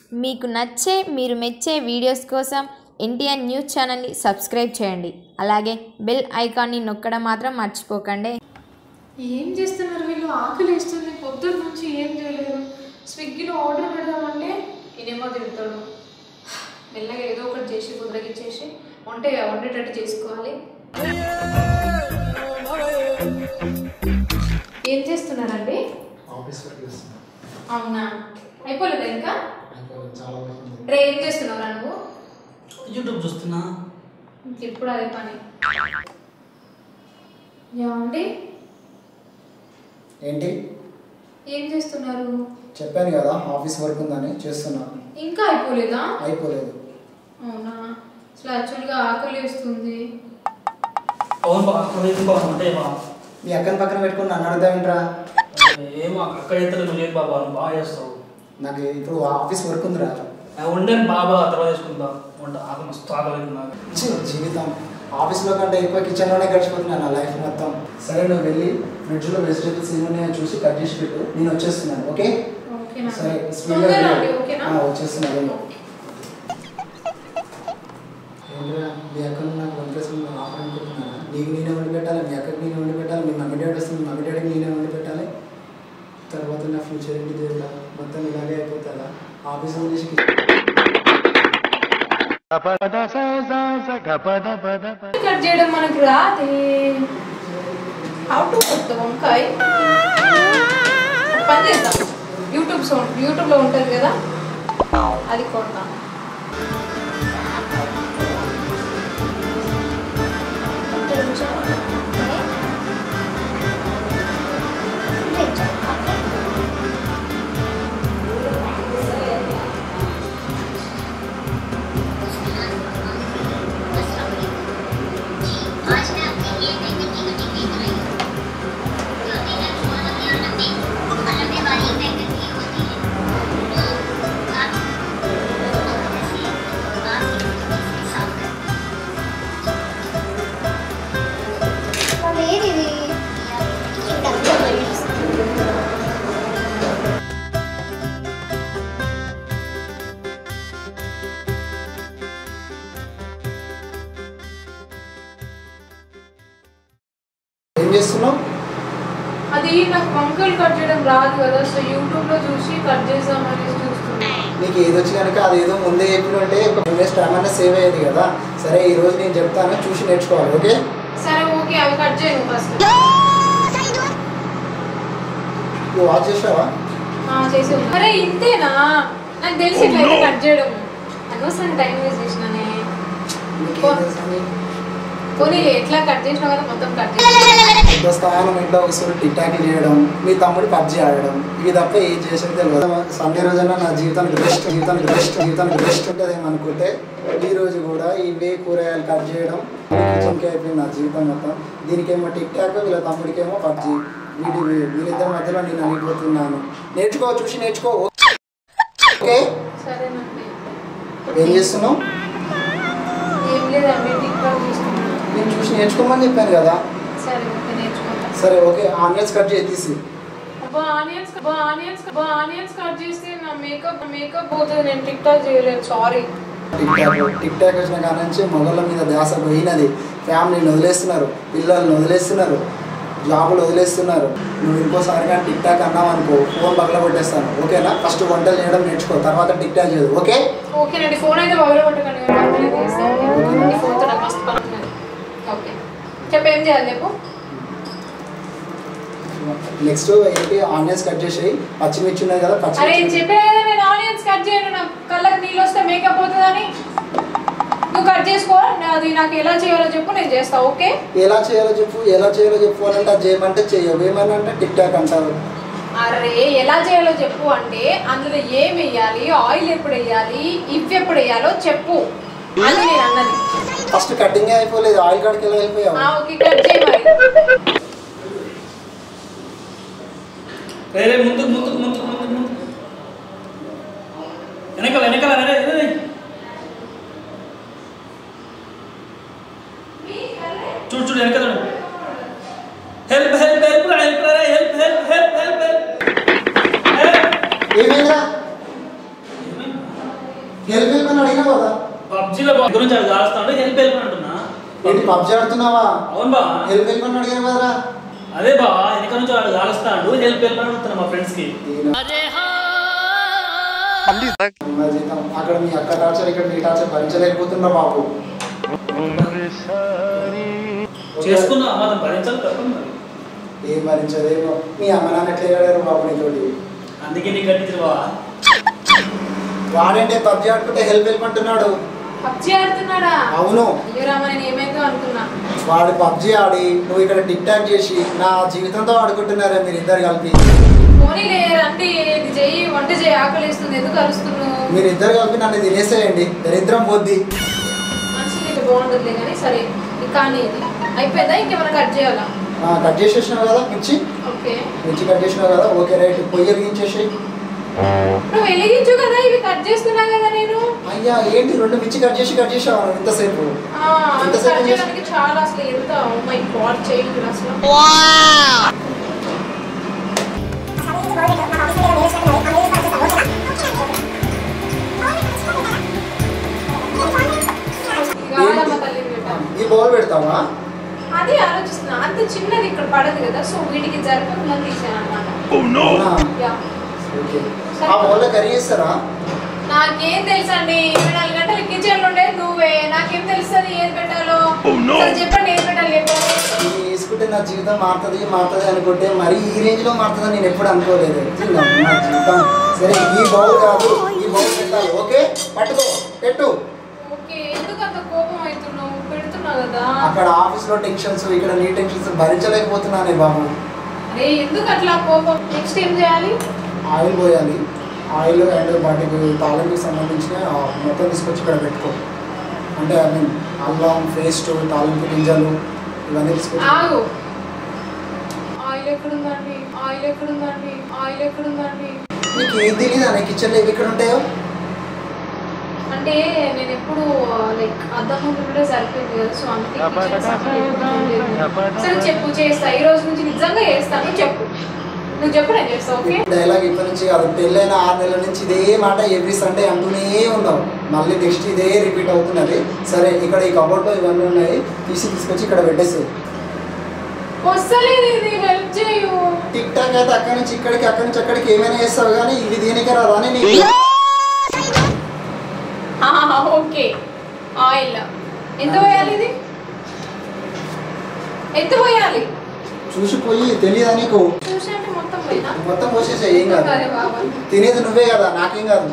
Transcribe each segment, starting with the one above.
మీకు నచ్చే మీరు మెచ్చే వీడియోస్ కోసం ఎన్టీఆర్ న్యూస్ ఛానల్ని సబ్స్క్రైబ్ చేయండి అలాగే బెల్ ఐకాన్ని నొక్కడం మాత్రం మర్చిపోకండి ఏం చేస్తున్నారు వీళ్ళు ఆకలి వేస్తుంది పొద్దున్న నుంచి ఏం చేయలేదు స్విగ్గీలో ఆర్డర్ పెడదామంటే ఈయనేమో తిడతాడు మెల్లగా ఏదో ఒకటి చేసి కుదరగిచ్చేసి వంట వండేటట్టు చేసుకోవాలి ఏం చేస్తున్నారండి ఆఫీస్ వర్క్ చేస్తున్నా అవునా అయిపోలేదా ఇంకా అయిపోయింది, చాలా వర్క్ ఉంది రే ఏం చేస్తున్నావురా నువ్వు యూట్యూబ్ చూస్తున్నా ఇప్పుడు అదే పని ఏమండి ఏంటి ఏం చేస్తున్నారు చెప్పాను కదా ఆఫీస్ వర్క్ ఉందని చేస్తున్నాను ఇంకా అయిపోలేదా అయిపోలేదు అవునా అసలు యాక్చువల్గా ఆకలి వేస్తుంది అవును బా అక్కడ బా అంటే బా మీ అక్కని పక్కన పెట్టుకుని నన్ను అడుగుతావేంట్రా ఏమో అక్కడ అయితే నువ్వు లేదు బాబా నువ్వు బాగా చేస్తావు నాకు ఇప్పుడు ఆఫీస్ వర్క్ ఉందిరా ఉండని బాబా తర్వాత చేసుకుందా వంట ఆకలి మస్తు ఆకలి నాకు ఛీ, జీవితం ఆఫీస్లో కంటే ఎక్కువ కిచెన్లోనే గడిచిపోతున్నాను నా లైఫ్ మొత్తం సరే నువ్వు వెళ్ళి ఫ్రిడ్జ్లో వెజిటేబుల్స్ ఏమున్నాయో చూసి కట్ చేసి పెట్టు నేను వచ్చేస్తున్నాను ఓకే ఓకేనా సరే స్పీడ్గా తొందరగా వెళ్ళు. రండి, ఓకేనా ఆ, వచ్చేస్తున్నాను వెళ్ళు. ఏంట్రా మీ అక్కను నాకు వన్ ప్లస్ వన్ ఆఫర్ అనుకుంటున్నారా నీకు నేనే వండి పెట్టాలి మీ అక్కకి నేనే వండి పెట్టాలి మీ మమ్మీ డాడీ వస్తుంది మమ్మీ డాడీకి నేనే వండి పెట్టాలి తర్వాత నా ఫ్యూచర్ ఏంటి దేవుడా మొత్తం ఇలాగే అయిపోతుందా ఆఫీస్ చేసి కట్ చేయడం మనకు రాదే హౌ టు కుక్ ద వంకాయ పని చేద్దాం యూట్యూబ్ సౌండ్ యూట్యూబ్లో ఉంటుంది కదా అది కొడతాం आज मैं आपके लिए नई मिट्टी का टिकली बनाई हूँ जो तेरह चुआ लंबी और लंबी और लंबे बारीक बैंगन की होती है तो आप जैसे बात की से साफ कर ఏం చేస్తున్నావు అది నాకు వంకాయలు కట్ చేయడం రాదు కదా సో యూట్యూబ్లో చూసి కట్ చేద్దామని చూస్తున్నా నీకు ఏది వచ్చి కనుక అది ఏదో ముందే చెప్పినంటే ఒక ఇన్వెస్ట్ టైం అనేది సేవ్ అయ్యేది కదా సరే ఈ రోజు నేను చెప్తాను చూసి నేర్చుకోవాలి ఓకే సరే ఓకే అవి కట్ చేయను ఫస్ట్ నువ్వు వాచ్ చేసావా చేసి అరే ఇంతేనా నాకు తెలిసి ఇట్లయితే కట్ చేయడం అనవసరం టైం వేస్ట్ చేసినానే నీకు పో. ఏం తెలుసు అని? పోనీ ఎట్లా కట్ చేసినావు కదా మొత్తం కట్ చేసి ఇంత స్థానం ఇంట్లో వస్తువులు టిక్ టాక్లు చేయడం మీ తమ్ముడు పబ్జీ ఆడడం ఇవి తప్ప ఏం చేసేది తెలియదు సండే రోజైనా నా జీవితానికి బెస్ట్ జీవితానికి బెస్ట్ జీవితానికి బెస్ట్ ఉంటుంది అనుకుంటే ఈ రోజు కూడా ఇవే కూరగాయలు కట్ చేయడం కిచెన్కి అయిపోయింది నా జీవితం మొత్తం దీనికేమో టిక్ టాక్ వీళ్ళ తమ్ముడికేమో పబ్జీ వీటి వీళ్ళిద్దరి మధ్యలో నేను అనిపోతున్నాను నేర్చుకో చూసి నేర్చుకో ఓకే సరేనండి ఏం చేస్తున్నావు ఏం లేదండి టిక్ టాక్ చూస్తున్నాను నేను చూసి నేర్చుకోమని చెప్పాను కదా సరే ఓకే నేర్చుకుంటా సరే ఓకే ఆనియన్స్ కట్ చేసి తీసి అబ్బా ఆనియన్స్ అబ్బా ఆనియన్స్ అబ్బా ఆనియన్స్ కట్ చేస్తే నా మేకప్ నా మేకప్ పోతుంది నేను టిక్ టాక్ చేయలేదు sorry TikTok TikTok వచ్చిన కాడ నుంచి మొగళ్ళ మీద ధ్యాస పోయినది ఫ్యామిలీని వదిలేస్తున్నారు పిల్లల్ని వదిలేస్తున్నారు జాబులు వదిలేస్తున్నారు నువ్వు ఇంకోసారి కానీ టిక్ టాక్ అన్నావు అనుకో ఫోన్ పగల కొట్టేస్తాను ఓకేనా ఫస్ట్ వంటలు చేయడం నేర్చుకో తర్వాత టిక్ టాక్ చేయదు ఓకే ఓకేనండి ఫోన్ అయితే పగల కొట్టకండి నేను పక్కనే తీస్తాను నీ ఫోన్తో నాకు మస్తు పని ఉన్నది ఓకే చెప్పు ఏం చేయాలి చెప్పు నెక్స్ట్ ఏంటి ఆనియన్స్ కట్ చేసేయి పచ్చిమిర్చి ఉన్నాయి కదా అరే పచ్చిమిర్చి చెప్పే కదా నేను ఆనియన్స్ కట్ చేయను నాకు కళ్ళకి నీళ్ళు వస్తే మేకప్ పోతుందని నువ్వు కట్ చేసుకో నా- అది నాకు ఎలా చేయాలో చెప్పు నేను చేస్తా ఓకే ఎలా చేయాలో చెప్పు ఎలా చేయాలో చెప్పు అని అంటే అది చేయమంటే చెయ్యవు ఏమని అంటే టిక్ టాక్ అంటారు అరే ఎలా చేయాలో చెప్పు అంటే అందులో ఏం వేయాలి ఆయిల్ ఎప్పుడు వేయాలి ఇవి ఎప్పుడు వేయాలో చెప్పు అది నేను అన్నది ఫస్ట్ కటింగ్ అయిపోలేదు ఆయిల్ కాడికి ఎలా వెళ్ళిపోయావు ఆ, ఓకే కట్ చేయి మరి రే ముందు ముందు ముందు ముందు ముందు వెనకాల వెనకాల రే రే, రే చూడు చూడు వెనక చూడు help help help help help help help help help ఏమైందా హెల్ప్ హెల్ప్ అని అడిగినా కదా పబ్జీలో గురించి అది కాస్తా ఉంటే హెల్ప్ హెల్ప్ అంటున్నా ఏంటి పబ్జి ఆడుతున్నావా అవును బా హెల్ప్ హెల్ప్ అని అడిగాను కదరా అదే బా వెనక నుంచి వాడు కాలుస్తాడు హెల్ప్ హెల్ప్ అని అడుగుతున్నా మా ఫ్రెండ్స్ కి మా జీతం అక్కడ మీ అక్క టార్చర్ ఇక్కడ మీ టార్చర్ భరించలేకపోతున్నా బాబు చేసుకున్నా మాత్రం భరించాలి తప్పదు మరి ఏం భరించలేమో మీ అమ్మ నాన్న ఎట్లా ఏడారు బాబు నీతోటి అందుకే నీకు కట్టించరు బా వాడంటే పబ్జి ఆడుకుంటే హెల్ప్ హెల్ప్ అంటున్నాడు పబ్జి ఆడుతున్నాడా అవును అయ్యో రామ నేను ఏమైందో అనుకున్నా వాడు పబ్జి ఆడి నువ్వు ఇక్కడ టిక్ టాక్ చేసి నా జీవితంతో ఆడుకుంటున్నారే మీరు ఇద్దరు కలిపి పోనీ అంటే ఇది చెయ్యి వంట చేయి ఆకలిస్తుంది ఎందుకు అరుస్తున్నావు మీరు ఇద్దరు కలిపి నన్ను తినేసేయండి దరిద్రం పోద్ది మనిషి నీకు బాగుండదులే కానీ సరే ఇది కానీ ఇది అయిపోయిందా ఇంకేమైనా కట్ చేయాలా ఆ, కట్ చేసేసినావు కదా మిర్చి ఓకే మిర్చి కట్ చేసినావు కదా ఓకే రైట్ పొయ్యి వెలిగించేసి నువ్వు వెలిగించు కదా ఇవి కట్ చేస్తున్నా కదా నేను అయ్యా ఏంటి రెండు మిర్చి కట్ చేసి కట్ చేసావు నువ్వు ఇంతసేపు ఆ, అవి ఎంతసేపు కట్ చేసి- చేయడానికి చాలా అసలు ఎంత మై గాడ్ చేయండి అసలు ఇది కావాలమ్మా తల్లి పెట్టాను ఈ బౌల్ పెడతావా అది ఆలోచిస్తున్నా అంత చిన్నది ఇక్కడ పడదు కదా సో వీటికి జరపకుండా తీసాను అనమాట అవునా? యా ఓకే ఆ బౌల్లో కర్రీ చేస్తారా నాకేం తెలుసండి ఇరవై నాలుగు గంటలు కిచెన్ ఉండే నువ్వే నాకేం తెలుస్తుంది ఏది పెట్టాలో సరే చెప్పండి ఏది పెట్టాలి చెప్పండి ఇది వేసుకుంటే నా జీవితం మారుతుంది మారుతుంది అనుకుంటే మరి ఈ రేంజ్ లో మారుతుందని నేను ఎప్పుడు అనుకోలేదు నిజంగా నా జీవితం సరే ఈ బౌల్ కాదు ఈ బౌల్ పెట్టాలి ఓకే పట్టుకో పెట్టు ఓకే ఎందుకు అంత కోపం అవుతున్నావు పెడుతున్నావు కదా అక్కడ ఆఫీస్ లో టెన్షన్స్ ఇక్కడ నీ టెన్షన్స్ భరించలేకపోతున్నానే బాబు అరే ఎందుకు అట్లా కోపం నెక్స్ట్ ఏం చేయాలి ఆయిల్ పోయాలి ఆయిల్ అండ్ వాటికి తాలింపుకి సంబంధించిన ఆ మొత్తం తీసుకొచ్చి ఇక్కడ పెట్టుకో అంటే ఐ మీన్ అల్లం పేస్ట్ తాలింపు గింజలు ఇవన్నీ తీసుకొచ్చి ఆగు ఆయిల్ ఎక్కడుందండి ఆయిల్ ఎక్కడుందండి ఆయిల్ ఎక్కడుందండి నీకు ఏది తెలియదు అనే కిచెన్లో ఇవి ఎక్కడ ఉంటాయో అంటే నేను ఎప్పుడు లైక్ అద్దం ముందు కూడా సరిపోయింది కదా సో అందుకే kitchen సరిగ్గా ఎప్పుడు చేయలేదు. సరే చెప్పు చేస్తా ఈ రోజు నుంచి నిజంగా చేస్తాను చెప్పు నువ్వు చెప్పు నేను చేస్తా ఓకే డైలాగ్ ఇప్పటి నుంచి కాదు పెళ్ళైన ఆరు నెలల నుంచి ఇదే మాట ఎవ్రీ సండే అంటూనే ఉన్నాం మళ్ళీ నెక్స్ట్ ఇదే రిపీట్ అవుతున్నది సరే ఇక్కడ ఈ కబోర్డ్లో ఇవన్నీ ఉన్నాయి తీసి తీసుకొచ్చి ఇక్కడ పెట్టేసి వస్తలేదు ఇది హెల్ప్ చేయు టిక్ టాక్ అయితే అక్కడి నుంచి ఇక్కడికి అక్కడి నుంచి అక్కడికి ఏమైనా చేస్తావు కానీ ఇది దీనికే రాదని నీకు ఆ, ఓకే ఆయిల్ ఎంత పోయాలి ఇది ఎంత పోయాలి చూసిపోయి తెలియదా నీకు చూసినట్టు మొత్తం పోయినా మొత్తం పోసేసే ఏం కాదు అరే బాబా తినేది నువ్వే కదా నాకేం కాదు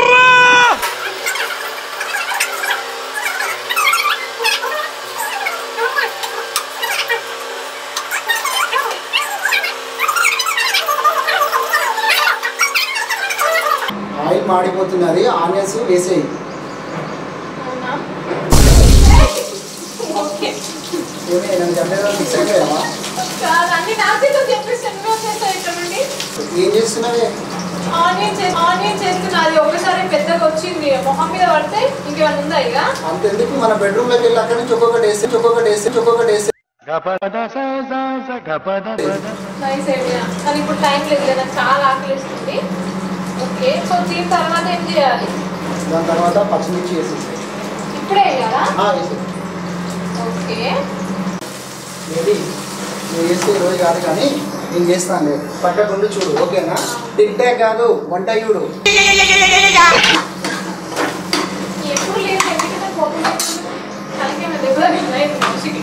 ఆయిల్ మాడిపోతున్నది ఆనియన్స్ వేసేయి అవునా ఓకే ఏమే నన్ను చెప్పేదా ఫిక్స్ అయిపోయావా కాదు అన్ని నాకే చెప్పేస్తాను నువ్వు వచ్చేస్తావు ఇక్కడ నుండి ఏం చేస్తున్నావే ఆనియన్ చే ఆనియన్ చేస్తున్నా అది ఒకసారి పెద్దగా వచ్చింది మొహం మీద పడితే ఇంకేమైనా ఉందా ఇక అంతెందుకు మన బెడ్రూమ్ లోకి వెళ్ళి అక్కడి నుంచి ఒక్కొక్కటి వేసి ఒక్కొక్కటి వేసి ఒక్కొక్కటి వేసి నైస్ ఐడియా కానీ ఇప్పుడు టైం లేదు నాకు చాలా ఆకలిస్తుంది ఓకే సో దీని తర్వాత ఏం చేయాలి దాని తర్వాత పచ్చిమిర్చి వేసి ఇప్పుడే కదా వేసి ఓకే మేబీ నువ్వు చేస్తే ఈరోజు కాదు కానీ నేను చేస్తాను పక్కకుండి చూడు ఓకేనా టిక్ టాక్ కాదు వంట చూడు ఎప్పుడు లేదు ఎందుకంటే కోపం వస్తుంది. తలకి ఏమైనా దెబ్బ తగిలిందా ఈ మనిషికి?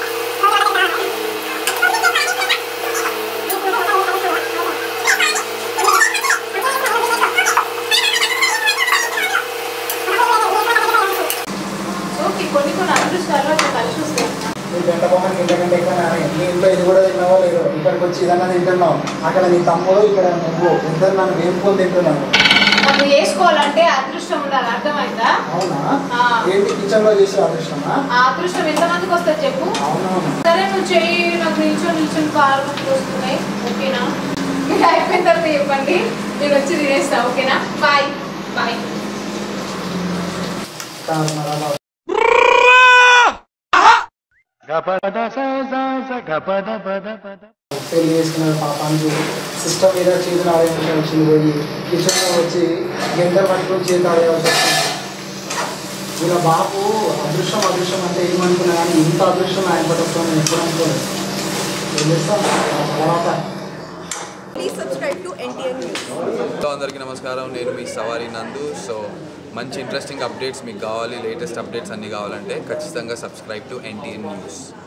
సో ఈ కొన్ని కొన్ని అదృష్టాలు అట్లా కలిసి వస్తాయి అన్నమాట. నీ గంట బొమ్మకి ఇంతకంటే ఎక్కువ నానే నీ ఇంట్లో ఇది కూడా తిన్నావో లేదో ఇక్కడికి వచ్చి ఇదన్నా తింటున్నావు అక్కడ నీ తమ్ముడు ఇక్కడ నువ్వు ఇద్దరు నన్ను వేపుకొని తింటున్నాను అది వేసుకోవాలంటే అదృష్టం ఉండాలి అర్థమైందా అవునా ఆ. ఏంటి కిచెన్ లో చేసే అదృష్టమా ఆ అదృష్టం ఎంతమందికి వస్తుంది చెప్పు అవునవును సరే నువ్వు చెయ్యి నాకు నిల్చొని నిల్చొని కాలు నొప్పులు వస్తున్నాయి ఓకేనా మీరు అయిపోయిన తర్వాత చెప్పండి నేను వచ్చి తినేస్తా ఓకేనా బాయ్ బాయ్ కాదు మరి అలా. పెళ్లి చేసుకున్న పాపానికి సిస్టమ్ మీద చేతులు ఆడేయాల్సి వచ్చింది పోయి కిచెన్లో వచ్చి గంట పట్టుకొని చేతులు ఆడేయాల్సి వచ్చింది వీళ్ళ బాబు అదృష్టం అదృష్టం అంటే ఏమనుకున్నా కానీ ఇంత అదృష్టం ఆయన పట్టుకొని నేను ఎప్పుడు అనుకోలేదు ఏం చేస్తాం ఆ తర్వాత Please subscribe to NTN News. Hello అందరికీ నమస్కారం నేను మీ సవారి నందు సో మంచి ఇంట్రెస్టింగ్ అప్డేట్స్ మీకు కావాలి లేటెస్ట్ అప్డేట్స్ అన్నీ కావాలంటే ఖచ్చితంగా సబ్స్క్రైబ్ టు ఎన్టీఎన్ న్యూస్